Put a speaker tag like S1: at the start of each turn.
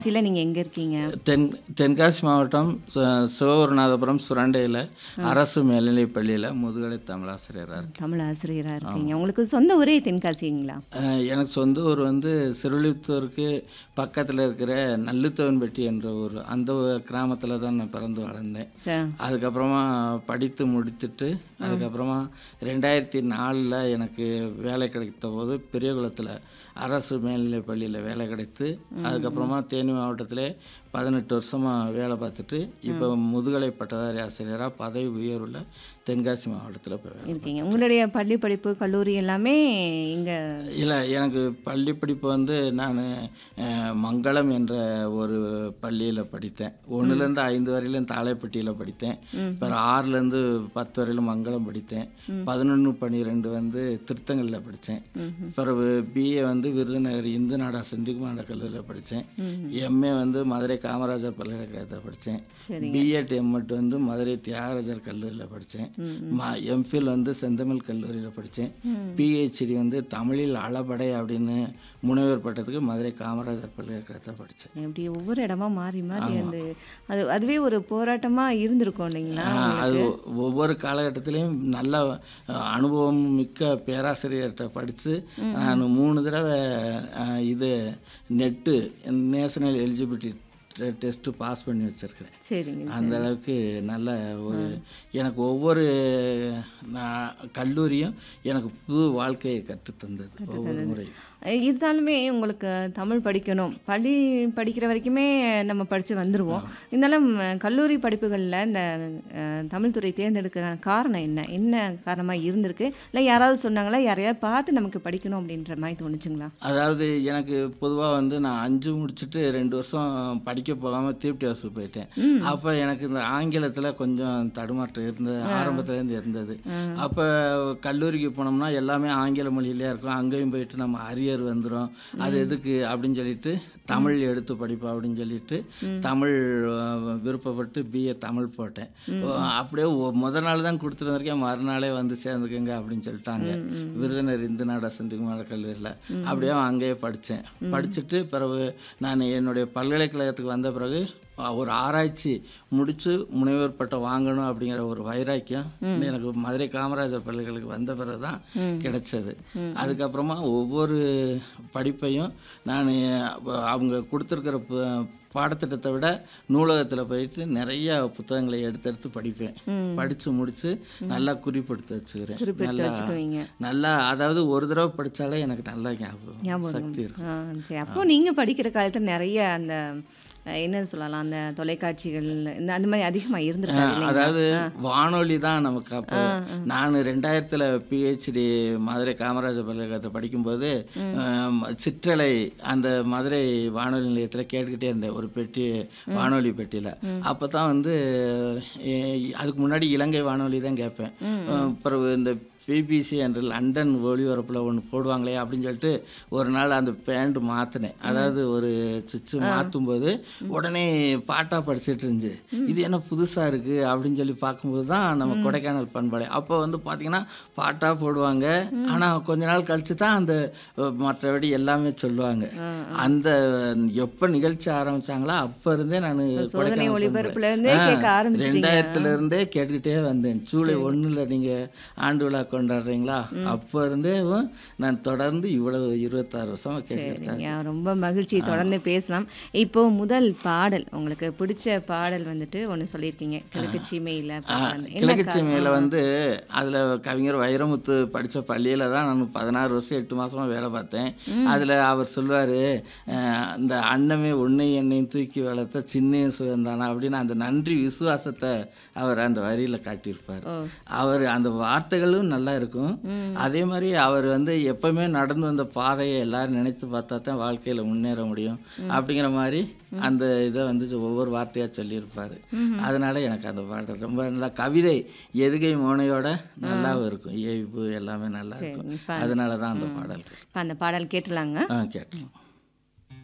S1: சில நீங்க எங்க இருக்கீங்க
S2: தென் தென்காசி மாவட்டம் ச- சிவகுருநாதபுரம் சுரண்டையில் அரசு மேல்நிலைப் பள்ளியில் முதுகலை தமிழாசிரியராக இருக்கேன்
S1: தமிழ் ஆசிரியரா இருக்கீங்க உங்களுக்கு சொந்த ஊரே தென்காசிங்களா
S2: அஹ் எனக்கு சொந்த ஊர் வந்து சிறுலித்தூருக்கு பக்கத்தில் இருக்கிற நல்லுத்தவன்பட்டி என்ற ஊர் அந்த கிராமத்தில் தான் நான் பிறந்து வளர்ந்தேன்
S1: ச-
S2: அதுக்கப்புறமா படித்து முடித்துட்டு அதுக்கப்புறமா ரெண்டாயிரத்தி நாலில் எனக்கு வேலை கிடைத்த போது பெரியகுளத்தில் அரசு மேல்நிலைப் பள்ளியில் வேலை கிடைத்து அதுக்கப்புறமா தேனி மாவட்டத்திலே பதினெட்டு வருஷமாக வேலை பார்த்துட்டு இப்போ முதுகலை பட்டதாரி ஆசிரியராக பதவி உயர்வுள்ள தென்காசி மாவட்டத்தில் இப்போ வேலை
S1: இருக்கீங்க உங்களுடைய பள்ளி படிப்பு கல்லூரி எல்லாமே இங்க
S2: இல்லை எனக்கு பள்ளி படிப்பு வந்து நான் மங்களம் என்ற ஒரு பள்ளியில் படித்தேன் ஒன்றுலேருந்து ஐந்து வரையிலும் தாளைப்பட்டியில் படித்தேன் அப்புறம் ஆறுலேருந்து பத்து வரையிலும் மங்களம் படித்தேன் பதினொன்று பன்னிரெண்டு வந்து திருத்தங்கலில் படித்தேன் பிறகு பிஏ வந்து விருதுநகர் இந்து நாடா செந்திகுமார கல்லூரியில் படித்தேன் எம்ஏ வந்து மதுரை காமராஜர் பல்கலைக்கழகத்தில் படித்தேன் பிஎட் எம்எட் வந்து மதுரை தியாகராஜர் கல்லூரியில் படித்தேன் எம்ஃபில் வந்து செந்தமிழ் கல்லூரியில் படித்தேன் பிஹெச்டி வந்து தமிழில் அளபடை அப்படின்னு முனைவர் பட்டத்துக்கு மதுரை காமராஜர் பல்கலைக்கழகத்தில் படித்தேன்
S1: இப்படி ஒவ்வொரு இடமா மாறி மாறி வந்து அது அதுவே ஒரு போராட்டமா இருந்திருக்கும் இல்லைங்களா
S2: அது ஒவ்வொரு காலகட்டத்திலையும் நல்ல அஹ், அனுபவம் மிக்க பேராசிரியர்கிட்ட படித்து நான் மூணு தடவை அஹ், இது NET national eligibility test pass பண்ணி வச்சுருக்கிறேன்
S1: சரிங்க
S2: அந்த அளவுக்கு நல்ல ஒரு எனக்கு ஒவ்வொரு நான் கல்லூரியும் எனக்கு புது வாழ்க்கையை கற்றுத்தந்தது ஒவ்வொரு முறையும்
S1: அஹ் இருந்தாலுமே உங்களுக்கு தமிழ் படிக்கணும் பள்ளி படிக்கிற வரைக்குமே நம்ம படித்து வந்துடுவோம் இருந்தாலும் அஹ், கல்லூரி படிப்புகளில் இந்த அஹ், தமிழ் துறை தேர்ந்தெடுக்க காரணம் என்ன என்ன காரணமாக இருந்திருக்கு இல்லை யாராவது சொன்னாங்களா யாரையாவது பார்த்து நமக்கு படிக்கணும் அப்படின்ற மாதிரி தோணுச்சுங்களா
S2: அதாவது எனக்கு பொதுவாக வந்து நான் அஞ்சு முடிச்சுட்டு ரெண்டு வருஷம் படிக்க போகாமல் தீப்டி ஹவுஸுக்கு போயிட்டேன் அப்போ எனக்கு இந்த ஆங்கிலத்தில் கொஞ்சம் தடுமாற்றம் இருந்தது ஆரம்பத்துலேருந்து இருந்தது அப்போ கல்லூரிக்கு போனோம்னா எல்லாமே ஆங்கில மொழியிலே இருக்கும் அங்கேயும் போயிட்டு நம்ம அரியர் வந்துடும் அது எதுக்கு அப்படின்னு சொல்லிட்டு தமிழ் எடுத்து படிப்போம் அப்படின்னு சொல்லிட்டு தமிழ் அஹ், விருப்பப்பட்டு பிஏ தமிழ் போட்டேன் அப்படியே ஒ- முத நாள் தான் கொடுத்துட்டு வரைக்கும் மறுநாளே வந்து சேர்ந்துக்குங்க அப்படின்னு சொல்லிட்டாங்க விருதுநகர் இந்து நாடா செந்திகுமார கல்லூரியில் அப்படியே அங்கேயே படித்தேன் படிச்சுட்டு பிறகு நான் என்னுடைய பல்கலைக்கழகத்துக்கு வந்த பிறகு அஹ், ஒரு ஆராய்ச்சி முடித்து முனைவர் பட்டம் வாங்கணும் அப்படிங்கிற ஒரு வைராக்கியம் எனக்கு மதுரை காமராஜர் பல்கலைக்கழகம் வந்த பிறகு தான் கிடைச்சது அதுக்கப்புறமா ஒவ்வொரு படிப்பையும் நான் அவங்க கொடுத்துருக்கிற பாடத்திட்டத்தை விட நூலகத்தில் போயிட்டு நிறைய புத்தகங்களை எடுத்து எடுத்து படிப்பேன் படித்து முடித்து நல்லா குறிப்பெடுத்து வச்சுக்கிறேன்
S1: குறிப்பிட்டு
S2: நல்லா
S1: வச்சுக்குவீங்க
S2: நல்லா அதாவது ஒரு தடவை படித்தாலே எனக்கு நல்லா ஞாபகம்
S1: ஞாபகம்
S2: சக்தி இருக்கும்
S1: ஆ சரி அப்போ நீங்கள் படிக்கிற காலத்தில் நிறைய அந்த அஹ், என்ன சொல்லலாம் அந்த தொலைக்காட்சிகள் இந்த அந்த மாதிரி அதிகமாக இருந்திருக்காது இல்லைங்களா?
S2: அதாவது வானொலி தான் நமக்கு அப்போ நான் ரெண்டாயிரத்தில் பிஹெச்டி மதுரை காமராஜர் பல்கலைக்கழகத்தை படிக்கும்போது ஆம், சிற்றலை அந்த மதுரை வானொலி நிலையத்தில் கேட்டுக்கிட்டே இருந்தேன் ஒரு பெட்டி வானொலி பெட்டியில் அப்போ தான் வந்து எ, அதுக்கு முன்னாடி இலங்கை வானொலி தான் கேட்பேன் அப்புறம் இந்த பிபிசி என்று லண்டன் ஒளிபரப்பில் ஒன்று போடுவாங்களே அப்படின்னு சொல்லிட்டு ஒரு நாள் அந்த பேண்ட் மாற்றினேன் அதாவது ஒரு சுவிட்சு மாற்றும் போது உடனே பாட்டாக படிச்சிட்டு இருந்துச்சு இது என்ன புதுசாக இருக்குது அப்படின்னு சொல்லி பார்க்கும்போது தான் நம்ம கொடைக்கானல் பண்பாடு அப்போ வந்து பார்த்திங்கன்னா பாட்டாக போடுவாங்க ஆனால் கொஞ்ச நாள் கழிச்சு தான் அந்த அஹ், மற்றபடி எல்லாமே சொல்லுவாங்க அந்த எப்போ நிகழ்ச்சி ஆரம்பிச்சாங்களோ அப்போ இருந்தே நான்
S1: சோதனை ஒளிபரப்புல இருந்தே கேட்க ஆரம்பிச்சிட்டீங்க
S2: ரெண்டாயிரத்துல இருந்தே கேட்டுக்கிட்டே வந்தேன் ஜூலை ஒண்ணுல நீங்க ஆண்டு விழா கொண்டாடுறீங்களா அப்போ இருந்தே நான் தொடர்ந்து இவ்வளவு இருபத்தாறு வருஷமா கேட்டுக்கிட்டு
S1: சரிங்க ரொம்ப மகிழ்ச்சி தொடர்ந்து பேசலாம் இப்போ முதல் பாடல் உங்களுக்கு பிடிச்ச பாடல் வந்துட்டு ஒன்று சொல்லியிருக்கீங்க கிழக்கு சீமையில்
S2: கிழக்கு சீமையில் வந்து அதில் கவிஞர் வைரமுத்து படித்த பள்ளியில் தான் நான் பதினாறு வருஷம் எட்டு மாசமா வேலை பார்த்தேன் அதில் அவர் சொல்லுவார் இந்த அன்னமே உன்னை என்னையும் தூக்கி வளர்த்த சின்ன சுகந்தானா அப்படின்னு அந்த நன்றி விசுவாசத்தை அவர் அந்த வரியில் காட்டியிருப்பார் அவர் அந்த வார்த்தைகளும் நல்லா இருக்கும் அதே மாதிரி அவர் வந்து எப்பவுமே நடந்து வந்த பாதையை எல்லாரும் நினைத்து பார்த்தா தான் வாழ்க்கையில் முன்னேற முடியும் அப்படிங்கிற மாதிரி அந்த இதை வந்து ஒவ்வொரு வார்த்தையாக சொல்லியிருப்பார் அதனால எனக்கு அந்த பாடல் ரொம்ப நல்லா கவிதை எதுகை மோனையோட நல்லாவும் இருக்கும் இயல்பு எல்லாமே நல்லா இருக்கும்
S1: இப்ப-
S2: அதனால தான் அந்த பாடல்
S1: இப்போ அந்த பாடல் கேட்டலாங்க
S2: ஆ கேட்டேன்